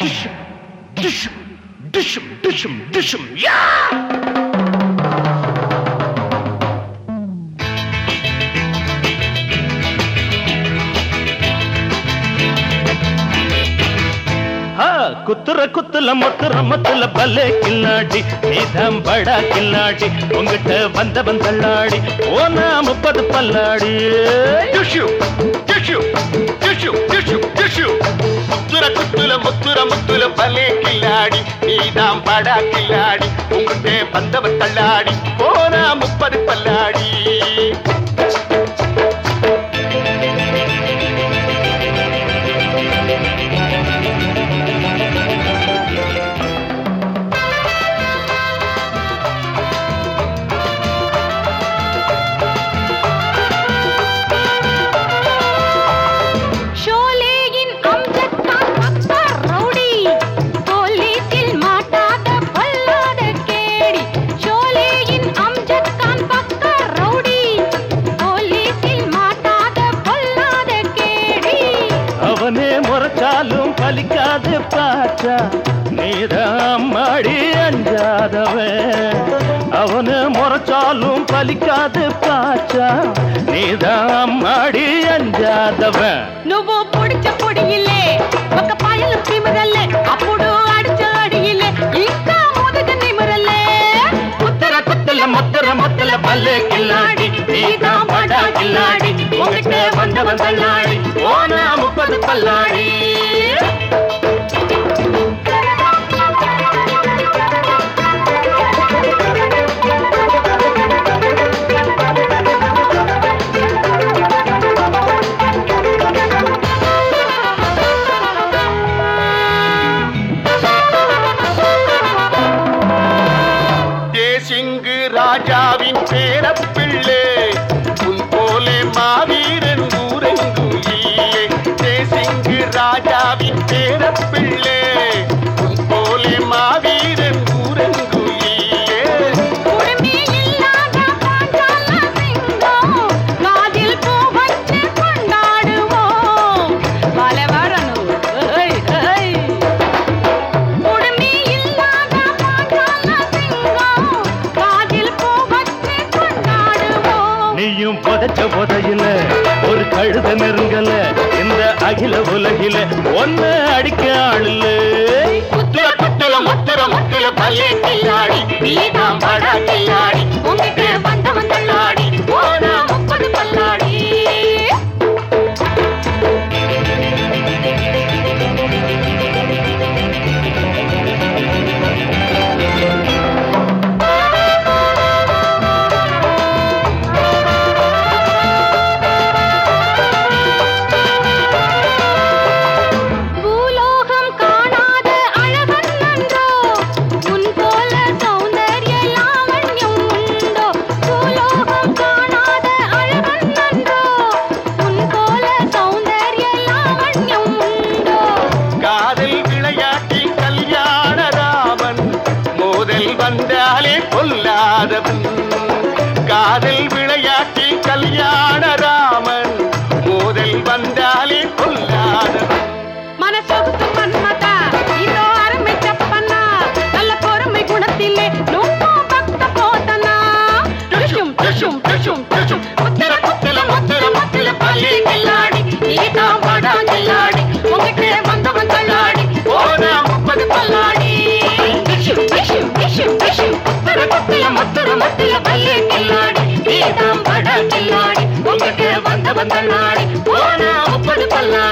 டிஷும் டிஷும் டிஷும் டிஷும் டிஷும் யா ஆ, குத்துற குத்துல மொத்துற மொத்துல பல்லே கில்லாடி நீதான் படா கில்லாடி உங்கிட்ட வந்தவன் தள்ளாடி ஓனா முப்பது பல்லாடி டிஷ்யூ டிஷ்யூ டிஷ்யூ டிஷ்யூ டிஷ்யூ முத்துர குத்துல முத்துர முத்துல பலே கில்லாடி நீதான் படா கில்லாடி உங்கள்கிட்ட வந்தவன் தள்ளாடி போனா முப்பது பல்லாடி ஷோலேயின் அம்ஜத் கான் அக்பர் ரவுடி போலீஸில் மாட்டாத பொல்லாத கேடி ஷோலேயின் அம்ஜத் கான் அக்பர் ரவுடி போலீஸில் மாட்டாத பொல்லாத கேடி அவனே முறைச்சாலும் பலிக்காது பாச்சா நீதான் மாடி அஞ்சாதவன் அவனு முறைச்சாலும் பலிக்காது பாச்சா நீதான் மாடி அஞ்சாதவன் నువ్వు పొడిచ పొడియిలే ఒక పాయలు తిమరల్లే అప్పుడు అడిచ అడియిలే ఇంకా మొదట నిమరల్లే முத்தர குத்தல முத்தர முத்தல பல்லே கில்லாடி நீதான் படா கில்லாடி உங்ககிட்ட வந்தவன் தள்ளாடி ஓனா முப்பது பல்லாடி தேசிங்கு ராஜாவின் பேரப்பிள்ளை உன் போலே மாவீரன் ஊரெங்கும் இல்லே தேசிங்கு ராஜாவின் பேரப்பிள்ளை உன் போலே மாவீரன் ஊரெங்கும் இல்லே குடுமி இல்லாத பாஞ்சால சிங்கம் காதில் பூ வச்சு கொண்டாடுவோம் பலவரனு ஏய் ஏய் குடுமி இல்லாத பாஞ்சால சிங்கம் காதில் பூ வச்சு கொண்டாடுவோம் நீயும் புதைச்ச புதையில ஒரு கழுத நெருங்கல இந்த அகில உலகில ஒன்னு அடிக்க ஆளுல முத்துர குத்துல முத்துர முத்துல பல்லே கில்லாடி நீதான் படா கில்லாடி உங்ககிட்ட வந்தவன் தள்ளாடி போனா முப்பது பல்லாடி பூலோகம் காணாத அழகன் நன்றோ உன் போல சௌந்தர்ய லாவண்யம் உண்டோ பூலோகம் காணாத அழகன் நன்றோ உன் போல சௌந்தர்ய லாவண்யம் உண்டோ காதல் விளையாட்டி கல்யாண ராமன் மோதல் வந்தாலே கொல்லாதவன் காதல் விளையாட்டி கல்யாண ராமன் மோதல் வந்தாலே கொல்லாதவன் மனசொகுத்து மன்மதா இதோ அருமை செப்பனா நல்ல பொறுமை குணத்திலே நுண்ணும் பக்த போதனா டிஷும் டிஷும் டிஷும் டிஷும் முத்திர குத்தில முத்திர முத்தில பள்ளி கில்லாடி நீதான் படா கில்லாடி உங்ககிட்ட வந்தவன் தள்ளாடி போனா முப்பது பல்லாடி டிஷும் டிஷும் டிஷும் டிஷும் முத்திர குத்தில முத்திர முத்தில பள்ளி கில்லாடி நீதான் படா கில்லாடி உங்ககிட்ட வந்தவன் தள்ளாடி போனா முப்பது பல்லாடி